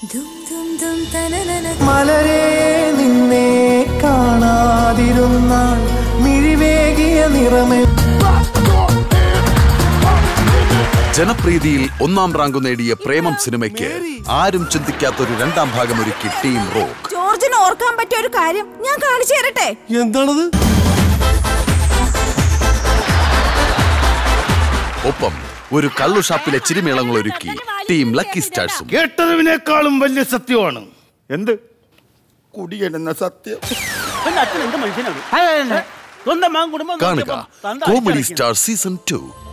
മലരെ നിന്നെ കാണാതിരുന്നാൽ മിഴിവേകിയ നിറമേ ജനപ്രീതിയിൽ ഒന്നാം റാങ്ക് നേടിയ പ്രേമം സിനിമയ്ക്ക് ആരും ചിന്തിക്കാത്തൊരു രണ്ടാം ഭാഗം ഒരുക്കി ടീം റോക്ക് ജോർജിന് ഓർക്കാൻ പറ്റിയ ഒരു കാര്യം ഞാൻ കാണിച്ചു തരട്ടെ എന്താണത് ഒപ്പം ഒരു കള്ളു ഷാപ്പിലെ ചിരിമേളങ്ങൾ ഒരുക്കി ടീം ലക്കി സ്റ്റാർസും കേട്ടതിനേക്കാളും വലിയ സത്യമാണ് എന്ത് കുടിയനെന്ന സത്യം പിന്നെ അച്ഛൻ എന്ത് മനുഷ്യനാണ് സ്വന്തം മകൻ കുടുംബം കാണുക നോക്കിയപ്പം തന്ത കോമഡി അടിച്ചടയ്ക്കുന്നു. Star season to